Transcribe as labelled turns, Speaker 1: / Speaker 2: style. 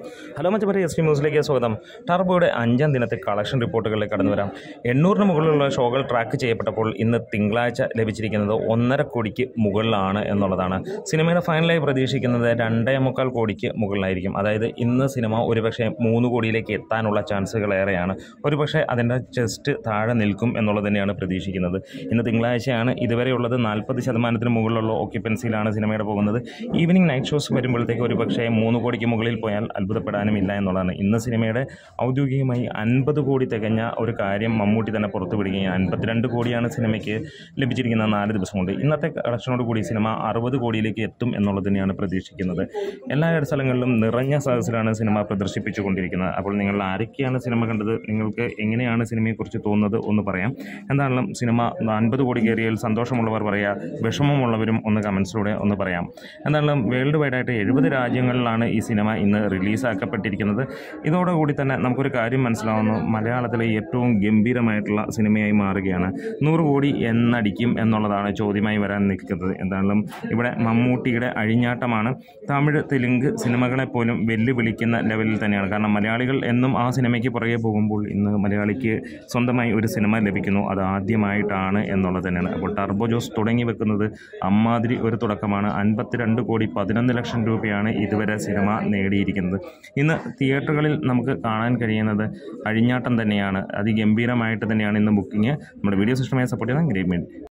Speaker 1: hello മച്ചപ്പറ്റി S P ന്യൂസിലേക്ക് സ്വാഗതം ടർബോയുടെ അഞ്ചാം ദിനത്തെ കളക്ഷൻ റിപ്പോർട്ടുകളിലേക്ക് കടന്നു വരാം എണ്ണൂറിന് മുകളിലുള്ള ഷോകൾ ട്രാക്ക് ചെയ്യപ്പെട്ടപ്പോൾ ഇന്ന് തിങ്കളാഴ്ച ലഭിച്ചിരിക്കുന്നത് ഒന്നര കോടിക്ക് മുകളിലാണ് എന്നുള്ളതാണ് സിനിമയുടെ ഫൈനലായി പ്രതീക്ഷിക്കുന്നത് രണ്ടേ മുക്കാൽ കോടിക്ക് മുകളിലായിരിക്കും അതായത് ഇന്ന് സിനിമ ഒരുപക്ഷെ മൂന്ന് കോടിയിലേക്ക് എത്താനുള്ള ചാൻസുകൾ ഏറെയാണ് ഒരുപക്ഷെ അതിൻ്റെ ജസ്റ്റ് താഴെ നിൽക്കും എന്നുള്ളത് തന്നെയാണ് പ്രതീക്ഷിക്കുന്നത് ഇന്ന് തിങ്കളാഴ്ചയാണ് ഇതുവരെയുള്ളത് നാൽപ്പത് ശതമാനത്തിന് മുകളിലുള്ള ഓക്യുപ്പൻസിയിലാണ് സിനിമയുടെ പോകുന്നത് ഈവനിങ് നൈറ്റ് ഷോസ് വരുമ്പോഴത്തേക്ക് ഒരുപക്ഷെ മൂന്ന് കോടിക്ക് മുകളിൽ പോയാൽ അത്ഭുതപ്പെടാനുമില്ല എന്നുള്ളതാണ് ഇന്ന് സിനിമയുടെ ഔദ്യോഗികമായി അൻപത് കോടി തികഞ്ഞ ഒരു കാര്യം മമ്മൂട്ടി തന്നെ പുറത്തുവിടുകയും അൻപത്തിരണ്ട് കോടിയാണ് സിനിമയ്ക്ക് ലഭിച്ചിരിക്കുന്ന നാല് ദിവസം കൊണ്ട് ഇന്നത്തെ കളക്ഷനോട് കൂടി സിനിമ അറുപത് കോടിയിലേക്ക് എത്തും എന്നുള്ളത് തന്നെയാണ് പ്രതീക്ഷിക്കുന്നത് എല്ലാ സ്ഥലങ്ങളിലും നിറഞ്ഞ സദസ്സിലാണ് സിനിമ പ്രദർശിപ്പിച്ചുകൊണ്ടിരിക്കുന്നത് അപ്പോൾ നിങ്ങൾ ആരൊക്കെയാണ് സിനിമ കണ്ടത് നിങ്ങൾക്ക് എങ്ങനെയാണ് സിനിമയെക്കുറിച്ച് തോന്നുന്നത് ഒന്ന് പറയാം എന്താണെങ്കിലും സിനിമ അൻപത് കോടി കയറിയാൽ സന്തോഷമുള്ളവർ പറയാം വിഷമമുള്ളവരും ഒന്ന് കമൻസിലൂടെ ഒന്ന് പറയാം എന്താണെങ്കിലും വേൾഡ് വൈഡായിട്ട് എഴുപത് രാജ്യങ്ങളിലാണ് ഈ സിനിമ ഇന്ന് റിലീസാക്കപ്പെട്ടിരിക്കുന്നത് ഇതോടുകൂടി തന്നെ നമുക്കൊരു കാര്യം മനസ്സിലാവുന്നു മലയാളത്തിലെ ഏറ്റവും ഗംഭീരമായിട്ടുള്ള സിനിമയായി മാറുകയാണ് നൂറ് കോടി എന്നടിക്കും എന്നുള്ളതാണ് ചോദ്യമായി വരാൻ നിൽക്കുന്നത് എന്തായാലും ഇവിടെ മമ്മൂട്ടിയുടെ അഴിഞ്ഞാട്ടമാണ് തമിഴ് തെലുങ്ക് സിനിമകളെ പോലും വെല്ലുവിളിക്കുന്ന ലെവലിൽ തന്നെയാണ് കാരണം മലയാളികൾ എന്നും ആ സിനിമയ്ക്ക് പുറകെ പോകുമ്പോൾ ഇന്ന് മലയാളിക്ക് സ്വന്തമായി ഒരു സിനിമ ലഭിക്കുന്നു അത് ആദ്യമായിട്ടാണ് എന്നുള്ളത് തന്നെയാണ് അപ്പോൾ ടർബോ ജോസ് തുടങ്ങി വെക്കുന്നത് അമ്മാതിരി ഒരു തുടക്കമാണ് അൻപത്തിരണ്ട് കോടി പതിനൊന്ന് ലക്ഷം രൂപയാണ് ഇതുവരെ സിനിമ നേടിയിരിക്കുന്നത് ഇന്ന് തിയേറ്ററുകളിൽ നമുക്ക് കാണാൻ കഴിയുന്നത് അഴിഞ്ഞാട്ടം തന്നെയാണ് അതിഗംഭീരമായിട്ട് തന്നെയാണ് ഇന്ന് ബുക്കിംഗ് നമ്മുടെ വീഡിയോ സിസ്റ്റമായി സപ്പോർട്ട് ചെയ്യുന്ന ഗ്രേറ്റ് മീഡിയ